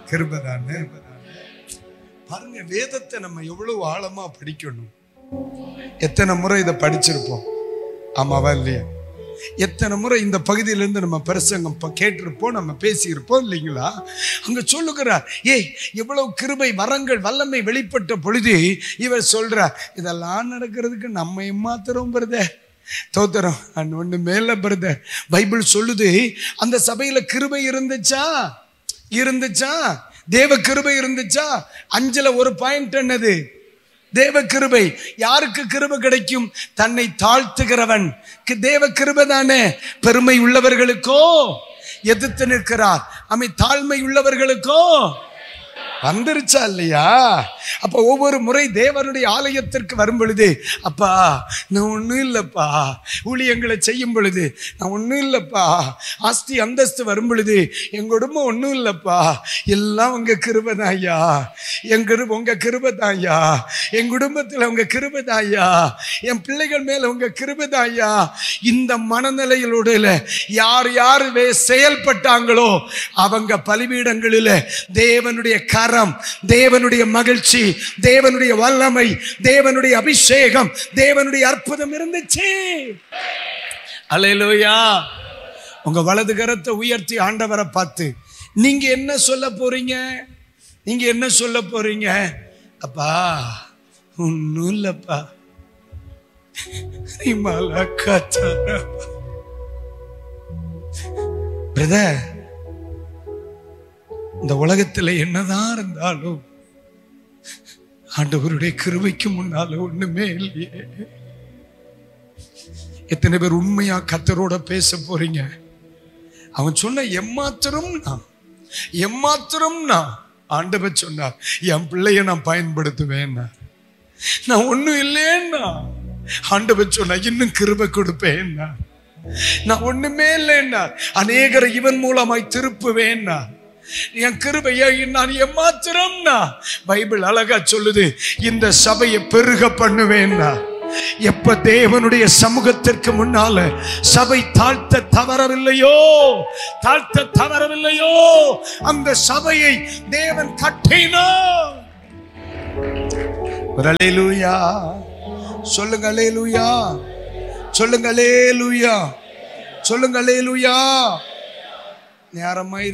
கிருபை தானே பாருங்க வேதத்தை நம்ம எவ்வளவு ஆழமா படிக்கணும் எத்தனை முறை இதை படிச்சிருப்போம் ஆமாவா இல்லையா எத்தனை முறை இந்த பகுதியிலிருந்து நம்ம பிரசங்கம் ப- கேட்டிருப்போம் நம்ம பேசியிருப்போம் இல்லைங்களா அங்க சொல்லுகிறார் ஏய் எவ்வளவு கிருபை வரங்கள் வல்லமை வெளிப்பட்ட பொழுது இவர் சொல்றார் இதெல்லாம் நடக்கிறதுக்கு நம்ம மாத்திரம் பிரதர் தோத்திரம் அண்ட் ஒண்ணு மேல பிரதர் பைபிள் சொல்லுது அந்த சபையில கிருபை இருந்துச்சா இருந்துச்சா தேவ கிருபை இருந்துச்சா அஞ்சுல ஒரு பாயிண்ட் என்னது தேவ கிருபை யாருக்கு கிருபை கிடைக்கும் தன்னை தாழ்த்துகிறவன் கு- தேவ கிருபை தானே பெருமை உள்ளவர்களுக்கோ எதிர்த்து நிற்கிறார் அமை தாழ்மை உள்ளவர்களுக்கோ வந்துருச்சா இல்லையா அப்ப ஒவ்வொரு முறை தேவனுடைய ஆலயத்திற்கு வரும் பொழுது அப்பா நான் ஒண்ணும் இல்லப்பா ஊழியங்களை செய்யும் பொழுது நான் ஒண்ணும் இல்லப்பா ஆஸ்தி அந்தஸ்து வரும் பொழுது என் குடும்பம் ஒண்ணும் இல்லப்பா எல்லாம் உங்க கிருபதாயா என் கிருப உங்க கிருபதாயா என் குடும்பத்துல உங்க கிருபதாயா என் பிள்ளைகள் மேல உங்க கிருபதாயா இந்த மனநிலையிலோட யார் யார் வே- செயல்பட்டாங்களோ அவங்க பலிபீடங்களில் தேவனுடைய கரம் தேவனுடைய மகிழ்ச்சி தேவனுடைய வல்லமை தேவனுடைய அபிஷேகம் தேவனுடைய அற்புதம் இருந்துச்சு அல்லேலூயா உங்க வலது கரத்தை உயர்த்தி ஆண்டவரை பார்த்து நீங்க என்ன சொல்ல போறீங்க நீங்க என்ன சொல்ல போறீங்க அப்பா ஒன்னும் இல்லப்பா நீ மலக்காச்சாரா பிரதர் இந்த உலகத்துல என்னதான் இருந்தாலும் ஆண்டவருடைய கிருபைக்கு முன்னால ஒண்ணுமே இல்லையே எத்தனை பேர் உண்மையா கத்தரோட பேச போறீங்க அவன் சொன்ன எம்மாத்திரம் நான் எம்மாத்திரம் நான் ஆண்டவர் சொன்னார் என் பிள்ளைய நான் பயன்படுத்துவேன் நான் ஒண்ணும் இல்லைன்னா ஆண்டவர் சொன்னா இன்னும் கிருபை கொடுப்பேன்னா நான் ஒண்ணுமே இல்லைன்னா அநேகரை இவன் மூலமாய் திருப்புவேன்னா என் கிருபையை நான் எம்மாத்திரம்னா பைபிள் அழகா சொல்லுது இந்த சபையை பெருக பண்ணுவேன்னா எப்ப தேவனுடைய சமூகத்திற்கு முன்னால சபை தாழ்த்த தவறவில்லையோ தாழ்த்த தவறவில்லையோ அந்த சபையை தேவன் கட்டினார் ஒரு அல்லேலூயா சொல்லுங்க அல்லேலூயா சொல்லுங்க அல்லேலூயா சொல்லுங்க அல்லேலூயா நேரமாய்